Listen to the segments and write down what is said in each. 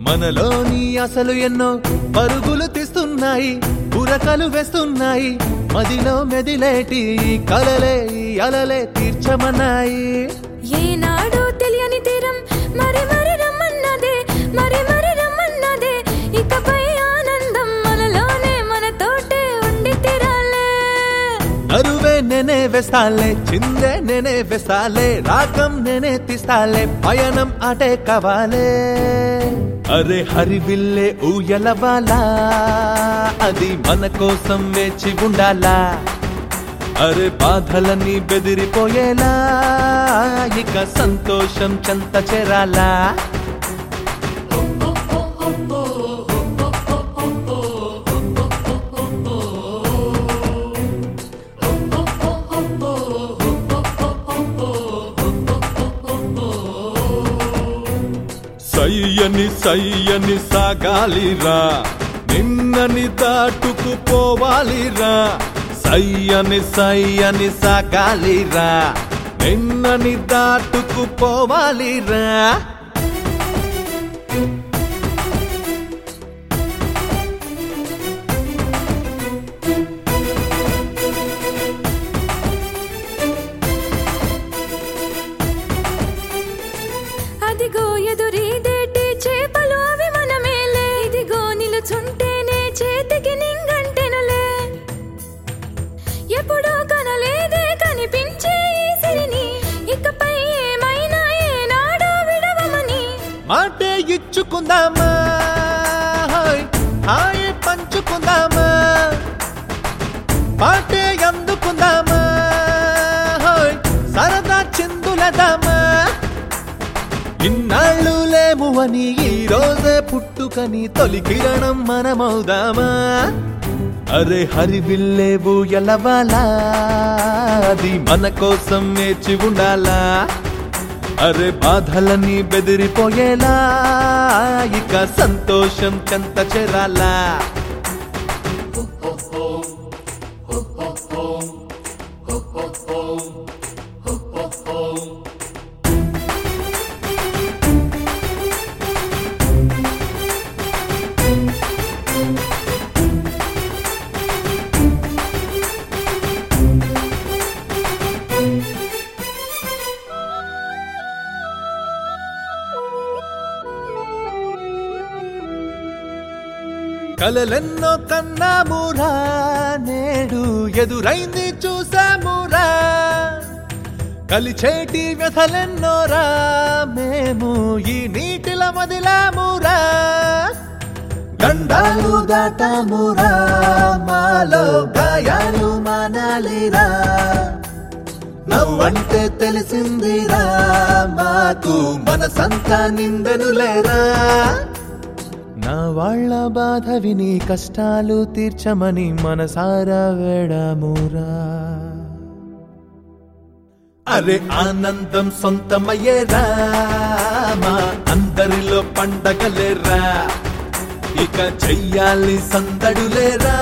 మనలోని అసలు ఎన్నో పరుగులు తీస్తున్నాయి ఉరకలు వేస్తున్నాయి మదిలో మెదిలేటి ఈ కలలే ఈ అలలే తీర్చమన్నాయి ఏనాడో తెలియని తీరం మరి మరి రమ్మన్నదే మరి మరి రమ్మన్నదే ఇకపై ఆనందం మనలోనే మనతోటే ఉండి తీరాలే అరువే నేనే వేస్తాలే చిందే నేనే వేస్తాలే రాగం నేనే తీస్తాలే పయనం అటే కవాలే అరే హరివిల్లే ఊయలవాలా అది మన కోసం వేచి ఉండాలా అరే బాధలని బెదిరిపోయేలా ఇక సంతోషం చెంత చేరాలా సయ్యని సయ్యని సాగాలిరా నిన్నని దాటుకుపోవాలిరా సయ్యని సయ్యని సాగాలిరా నిన్నని దాటుకుపోవాలిరా అదిగో ఎదురీదేటి చేపలు అవి మనమేలే ఇదిగో నిలుచుంటేనే చేతికి నింగంటెనులే ఎప్పుడూ కనలేదే కనిపించే ఈ సిరిని ఇకపై ఏమైనా ఏనాడో విడవమని మాటే ఇచ్చుకుందామా హాయ్ హాయ్ పంచుకుందామా పాటే అందుకుందామా హాయ్ సరదా చిందులదామా ఇన్నాళ్ళు లేము అని ఈ రోజే పుట్టుకని తొలి కిరణం మనమవుదామా అరే హరివిల్లేవు ఎలవాలా అది మన కోసం నేర్చి ఉండాలా అరే బాధలని బెదిరిపోయేలా ఇక సంతోషం చెంత చేరాలా కలలెన్నో కన్నామురా నేడు ఎదురైంది చూసామురా కలిచేటి వ్యథలెన్నోరా మేము ఈ నీటిల వదిలామురా గండాలు దాటామురా మాలో గాయాలు మానాలిరా నవ్వంటే తెలిసిందిరా మాకు మనసంతా నిందెనులేరా నా వాళ్ళ బాధ విని కష్టాలు తీర్చమని మనసారా వేడమురా అరే ఆనందం సొంతమయ్యేరా మా అందరిలో పండగలేరా ఇక చెయ్యాలి సందడులేరా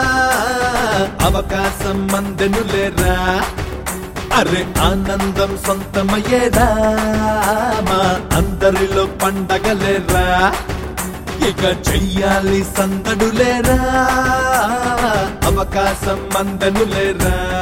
అవకాశం మందెనులేరా అరే ఆనందం సొంతమయ్యేరా మా అందరిలో పండగలేరా ఇక చెయ్యాలి సందడులేరా అవకాశం మందనులేరా